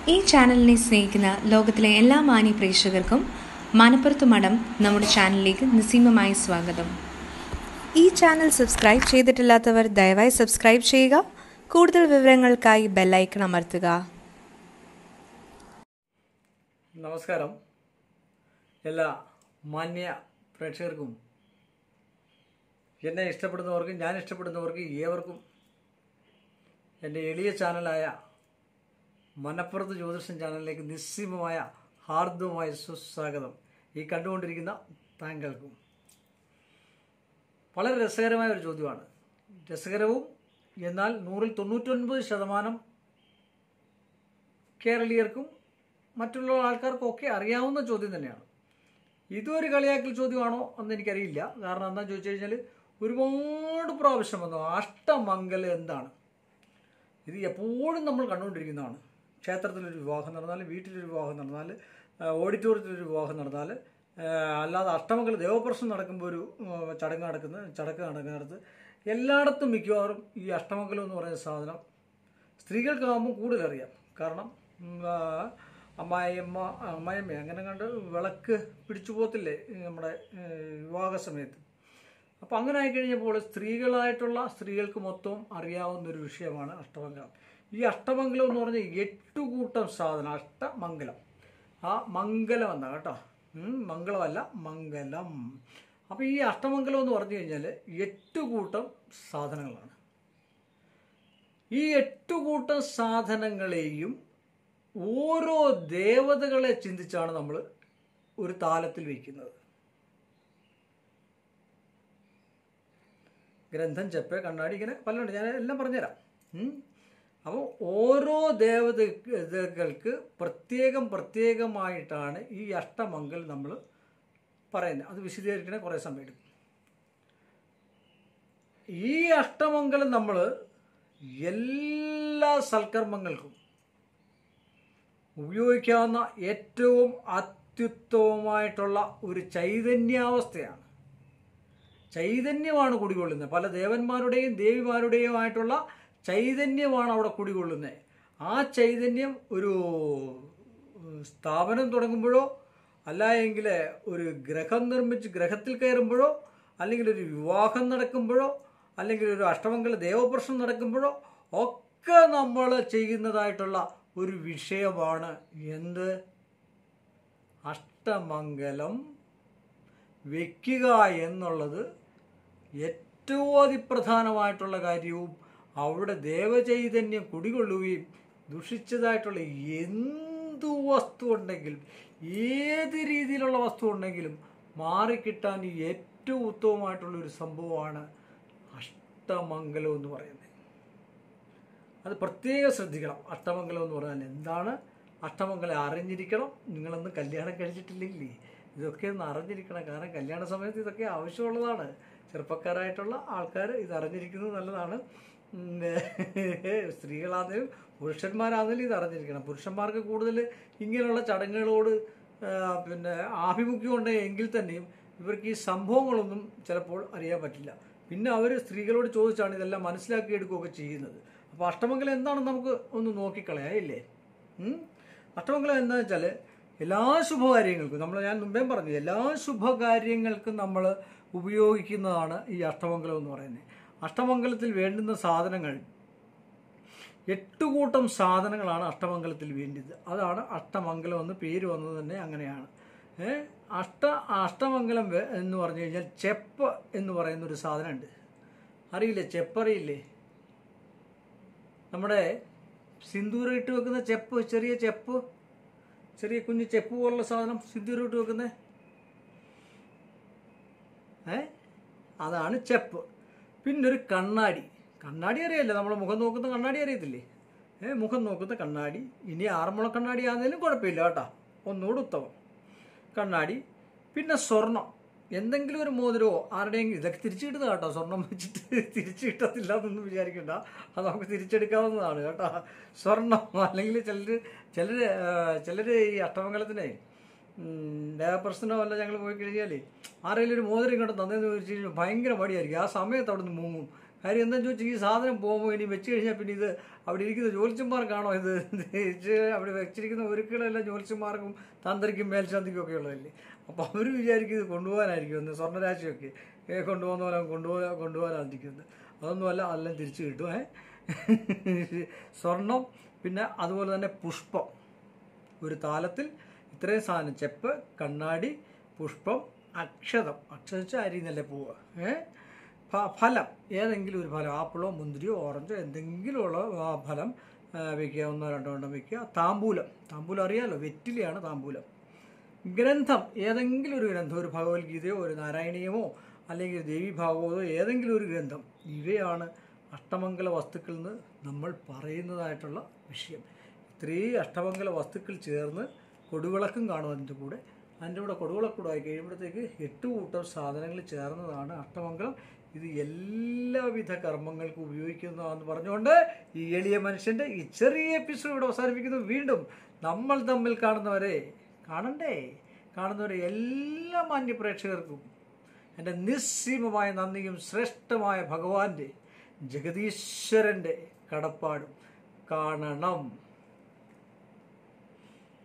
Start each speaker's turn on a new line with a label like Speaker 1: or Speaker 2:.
Speaker 1: ഈ ചാനലിനെ സ്നേഹിക്കുന്ന ലോകത്തിലെ എല്ലാ മാന്യ പ്രേക്ഷകർക്കും മനപ്പുറത്ത് മഠം നമ്മുടെ ചാനലിലേക്ക് നിസ്സീമമായി സ്വാഗതം ഈ ചാനൽ സബ്സ്ക്രൈബ് ചെയ്തിട്ടില്ലാത്തവർ ദയവായി സബ്സ്ക്രൈബ് ചെയ്യുക കൂടുതൽ വിവരങ്ങൾക്കായി ബെല്ലൈക്കൺ അമർത്തുക
Speaker 2: നമസ്കാരം എല്ലാ മാന്യ പ്രേക്ഷകർക്കും എന്നെ ഇഷ്ടപ്പെടുന്നവർക്കും ഞാൻ ഇഷ്ടപ്പെടുന്നവർക്കും ഏവർക്കും എൻ്റെ എളിയ ചാനലായ മനപ്പുറത്ത് ജ്യോതിഷം ചാനലിലേക്ക് നിസ്സീമമായ ഹാർദവമായ സുസ്വാഗതം ഈ കണ്ടുകൊണ്ടിരിക്കുന്ന താങ്കൾക്കും വളരെ രസകരമായ ഒരു ചോദ്യമാണ് രസകരവും എന്നാൽ നൂറിൽ തൊണ്ണൂറ്റൊൻപത് ശതമാനം കേരളീയർക്കും മറ്റുള്ള ആൾക്കാർക്കും ഒക്കെ അറിയാവുന്ന ചോദ്യം തന്നെയാണ് ഇതൊരു കളിയാക്കൽ ചോദ്യമാണോ എന്ന് എനിക്കറിയില്ല കാരണം എന്താണെന്ന് ചോദിച്ചു കഴിഞ്ഞാൽ ഒരുപാട് പ്രാവശ്യം വന്നു അഷ്ടമംഗലം എന്താണ് ഇത് എപ്പോഴും നമ്മൾ കണ്ടുകൊണ്ടിരിക്കുന്നതാണ് ക്ഷേത്രത്തിലൊരു വിവാഹം നടന്നാൽ വീട്ടിലൊരു വിവാഹം നടന്നാൽ ആ, ഓഡിറ്റോറിയത്തിലൊരു വിവാഹം നടന്നാൽ ആ, അല്ലാതെ അഷ്ടമംഗല ദേവപ്രശ്നം നടക്കുമ്പോൾ ഒരു ആ, ചടങ്ങ് നടക്കുന്ന ചടങ്ങ് നടക്കുന്നിടത്ത് എല്ലായിടത്തും മിക്കവാറും ഈ അഷ്ടമംഗലം എന്ന് പറയുന്ന സാധനം സ്ത്രീകൾക്കാകുമ്പോൾ കൂടുതൽ അറിയാം കാരണം ഉം, ആ, അമ്മായിയമ്മ അമ്മായിയമ്മ അങ്ങനെ കണ്ട് വിളക്ക് പിടിച്ചു പോകത്തില്ലേ ഈ നമ്മുടെ ഏ, വിവാഹ സമയത്ത് അപ്പോൾ അങ്ങനെ ആയിക്കഴിഞ്ഞപ്പോൾ സ്ത്രീകളായിട്ടുള്ള സ്ത്രീകൾക്ക് മൊത്തം അറിയാവുന്ന ഒരു വിഷയമാണ് അഷ്ടമംഗലം ഈ അഷ്ടമംഗലം എന്ന് പറഞ്ഞാൽ എട്ട് കൂട്ടം സാധനം അഷ്ടമംഗലം ആ മംഗലം എന്നാ കേട്ടോ ഉം, മംഗളമല്ല മംഗലം അപ്പോൾ ഈ അഷ്ടമംഗലം എന്ന് പറഞ്ഞു കഴിഞ്ഞാൽ എട്ട് കൂട്ടം സാധനങ്ങളാണ് ഈ എട്ട് കൂട്ടം സാധനങ്ങളെയും ഓരോ ദേവതകളെ ചിന്തിച്ചാണ് നമ്മൾ ഒരു താലത്തിൽ വയ്ക്കുന്നത് ഗ്രന്ഥം ചെപ്പ് കണ്ണാടി ഇങ്ങനെ പലതുണ്ട് ഞാൻ എല്ലാം പറഞ്ഞുതരാം ഉം. അപ്പോൾ ഓരോ ദേവതകൾക്ക് പ്രത്യേകം പ്രത്യേകമായിട്ടാണ് ഈ അഷ്ടമംഗൽ നമ്മൾ പറയുന്നത് അത് വിശദീകരിക്കണേ കുറേ സമയം എടുക്കും ഈ അഷ്ടമംഗലം നമ്മൾ എല്ലാ സൽക്കർമ്മങ്ങൾക്കും ഉപയോഗിക്കാവുന്ന ഏറ്റവും അത്യുത്തമമായിട്ടുള്ള ഒരു ചൈതന്യാവസ്ഥയാണ് ചൈതന്യമാണ് കുടികൊള്ളുന്നത് പല ദേവന്മാരുടെയും ദേവിമാരുടെയും ആയിട്ടുള്ള ചൈതന്യമാണ് അവിടെ കുടികൊള്ളുന്നത് ആ ചൈതന്യം ഒരു ഉം, സ്ഥാപനം തുടങ്ങുമ്പോഴോ അല്ല എങ്കിൽ ഒരു ഗ്രഹം നിർമ്മിച്ച് ഗ്രഹത്തിൽ കയറുമ്പോഴോ അല്ലെങ്കിൽ ഒരു വിവാഹം നടക്കുമ്പോഴോ അല്ലെങ്കിൽ ഒരു അഷ്ടമംഗല ദേവപ്രശ്നം നടക്കുമ്പോഴോ ഒക്കെ നമ്മൾ ചെയ്യുന്നതായിട്ടുള്ള ഒരു വിഷയമാണ് എന്ത് അഷ്ടമംഗലം വെക്കുക എന്നുള്ളത് ഏറ്റവും അതിപ്രധാനമായിട്ടുള്ള കാര്യവും അവിടെ ദേവചൈതന്യം കുടികൊള്ളുകയും ദുഷിച്ചതായിട്ടുള്ള എന്തു വസ്തു ഉണ്ടെങ്കിലും ഏത് രീതിയിലുള്ള വസ്തു ഉണ്ടെങ്കിലും മാറിക്കിട്ടാൻ ഏറ്റവും ഉത്തമമായിട്ടുള്ള ഒരു സംഭവമാണ് അഷ്ടമംഗലം എന്ന് പറയുന്നത് അത് പ്രത്യേകം ശ്രദ്ധിക്കണം അഷ്ടമംഗലം എന്ന് പറഞ്ഞാൽ എന്താണ് അഷ്ടമംഗലം അറിഞ്ഞിരിക്കണം നിങ്ങളൊന്ന് കല്യാണം കഴിച്ചിട്ടില്ലെങ്കിൽ ഇതൊക്കെ ഒന്ന് അറിഞ്ഞിരിക്കണം കാരണം കല്യാണ സമയത്ത് ഇതൊക്കെ ആവശ്യമുള്ളതാണ് ചെറുപ്പക്കാരായിട്ടുള്ള ആൾക്കാർ ഇത് അറിഞ്ഞിരിക്കുന്നത് നല്ലതാണ് ഉം, സ്ത്രീകളാണെങ്കിലും പുരുഷന്മാരാണെങ്കിലും ഇത് അറിഞ്ഞിരിക്കണം പുരുഷന്മാർക്ക് കൂടുതൽ ഇങ്ങനെയുള്ള ചടങ്ങുകളോട് ആ, പിന്നെ ആഭിമുഖ്യം ഉണ്ട് എങ്കിൽ തന്നെയും ഇവർക്ക് ഈ സംഭവങ്ങളൊന്നും ചിലപ്പോൾ അറിയാൻ പറ്റില്ല പിന്നെ അവർ സ്ത്രീകളോട് ചോദിച്ചാണ് ഇതെല്ലാം മനസ്സിലാക്കി എടുക്കുകയൊക്കെ ചെയ്യുന്നത് അപ്പോൾ അഷ്ടമംഗലം എന്താണെന്ന് നമുക്ക് ഒന്ന് നോക്കിക്കളയാം ഇല്ലേ ഉം? അഷ്ടമംഗലം എന്താ വെച്ചാൽ എല്ലാ ശുഭകാര്യങ്ങൾക്കും നമ്മൾ ഞാൻ മുമ്പേ പറഞ്ഞു എല്ലാ ശുഭകാര്യങ്ങൾക്കും നമ്മൾ ഉപയോഗിക്കുന്നതാണ് ഈ അഷ്ടമംഗലം എന്ന് പറയുന്നത് അഷ്ടമംഗലത്തിൽ വേണ്ടുന്ന സാധനങ്ങൾ എട്ട് കൂട്ടം സാധനങ്ങളാണ് അഷ്ടമംഗലത്തിൽ വേണ്ടത് അതാണ് അഷ്ടമംഗലം എന്ന് പേര് വന്നത് തന്നെ അങ്ങനെയാണ് ഏ അഷ്ട അഷ്ടമംഗലം വേ- എന്ന് പറഞ്ഞു കഴിഞ്ഞാൽ ചെപ്പ് എന്ന് പറയുന്ന ഒരു സാധനമുണ്ട് അറിയില്ലേ ചെപ്പറിയില്ലേ നമ്മുടെ സിന്ദൂരം ഇട്ട് വെക്കുന്ന ചെപ്പ് ചെറിയ ചെപ്പ് ചെറിയ കുഞ്ഞു ചെപ്പ് പോലുള്ള സാധനം സിന്ദൂരം ഇട്ട് വെക്കുന്നത് ഏ അതാണ് ചെപ്പ് പിന്നെ ഒരു കണ്ണാടി കണ്ണാടി അറിയാലോ നമ്മൾ മുഖം നോക്കുന്ന കണ്ണാടി അറിയത്തില്ലേ ഏ മുഖം നോക്കുന്ന കണ്ണാടി ഇനി ആറന്മുള കണ്ണാടി ആണെങ്കിലും കുഴപ്പമില്ല കേട്ടോ ഒന്നുകൂടെ ഉത്തമം കണ്ണാടി പിന്നെ സ്വർണം എന്തെങ്കിലും ഒരു മോതിരമോ ആരുടെയെങ്കിലും ഇതൊക്കെ തിരിച്ചു കിട്ടുന്ന കേട്ടോ സ്വർണം വെച്ചിട്ട് തിരിച്ചു കിട്ടത്തില്ല എന്നൊന്നും വിചാരിക്കണ്ട അത് നമുക്ക് തിരിച്ചെടുക്കാവുന്നതാണ് കേട്ടോ സ്വർണം അല്ലെങ്കിൽ ചിലർ ചിലർ ചിലർ ഈ അഷ്ടമംഗലത്തിനെ ദേവപ്രശ്നമോ അല്ല ഞങ്ങൾ പോയി കഴിഞ്ഞാൽ ആരെങ്കിലും ഒരു മോതിരം ഇങ്ങോട്ട് തന്നേന്ന് ചോദിച്ചു കഴിഞ്ഞാൽ ഭയങ്കര മടിയായിരിക്കും ആ സമയത്ത് അവിടെ നിന്ന് മുങ്ങും കാര്യം എന്താണെന്ന് ചോദിച്ചാൽ ഈ സാധനം പോകുമ്പോൾ ഇനി വെച്ച് കഴിഞ്ഞാൽ പിന്നെ ഇത് അവിടെ ഇരിക്കുന്ന ജ്യോത്സ്യന്മാർക്കാണോ ഇത് ഇത് അവിടെ വെച്ചിരിക്കുന്ന ഒരുക്കളെല്ലാം ജ്യോത്സ്യന്മാർക്കും തന്ത്രിക്കും മേൽശാന്തിക്കും ഒക്കെ ഉള്ളതല്ലേ അപ്പോൾ അവർ വിചാരിക്കും ഇത് കൊണ്ടുപോകാനായിരിക്കും ഒന്ന് സ്വർണ്ണരാശിയൊക്കെ ഏ, കൊണ്ടുപോകുന്ന പോലെ കൊണ്ടുപോകാൻ കൊണ്ടുപോകാനായിരിക്കുന്നത് അതൊന്നുമല്ല അതെല്ലാം തിരിച്ചു കിട്ടും ഏ സ്വർണം പിന്നെ അതുപോലെ തന്നെ പുഷ്പം ഒരു താലത്തിൽ ഇത്രയും സാധനം ചെപ്പ് കണ്ണാടി പുഷ്പം അക്ഷതം അക്ഷതിച്ച് അരിന്നല്ലേ പോവുക ഏ ഫ- ഫലം ഏതെങ്കിലും ഒരു ഫലം ആപ്പിളോ മുന്തിരിയോ ഓറഞ്ചോ എന്തെങ്കിലും ഉള്ള ആ ഫലം ആ, വെക്കുക ഒന്നോ രണ്ടോ എണ്ണം വെക്കുക താമ്പൂലം താമ്പൂലം അറിയാലോ വെറ്റിലയാണ് താമ്പൂലം ഗ്രന്ഥം ഏതെങ്കിലും ഒരു ഗ്രന്ഥം ഒരു ഭഗവത്ഗീതയോ ഒരു നാരായണീയമോ അല്ലെങ്കിൽ ഒരു ദേവി ഭാഗവതോ ഏതെങ്കിലും ഒരു ഗ്രന്ഥം ഇവയാണ് അഷ്ടമംഗല വസ്തുക്കളിൽ നിന്ന് നമ്മൾ പറയുന്നതായിട്ടുള്ള വിഷയം ഇത്രയും അഷ്ടമംഗല വസ്തുക്കൾ ചേർന്ന് കൊടുവിളക്കും കാണും അതിൻ്റെ കൂടെ അതിൻ്റെ കൂടെ കൊടുവിളക്കൂടെ ആയി കഴിയുമ്പോഴത്തേക്ക് എട്ട് കൂട്ടം സാധനങ്ങൾ ചേർന്നതാണ് അഷ്ടമംഗലം ഇത് എല്ലാവിധ കർമ്മങ്ങൾക്കും ഉപയോഗിക്കുന്നതാണെന്ന് പറഞ്ഞുകൊണ്ട് ഈ എളിയ മനുഷ്യൻ്റെ ഈ ചെറിയ എപ്പിസോഡ് ഇവിടെ അവസാനിപ്പിക്കുന്നു വീണ്ടും നമ്മൾ തമ്മിൽ കാണുന്നവരെ കാണണ്ടേ കാണുന്നവരെ എല്ലാ മാന്യ പ്രേക്ഷകർക്കും എൻ്റെ നിസ്സീമമായ നന്ദിയും ശ്രേഷ്ഠമായ ഭഗവാന്റെ ജഗദീശ്വരൻ്റെ കടപ്പാടും കാണണം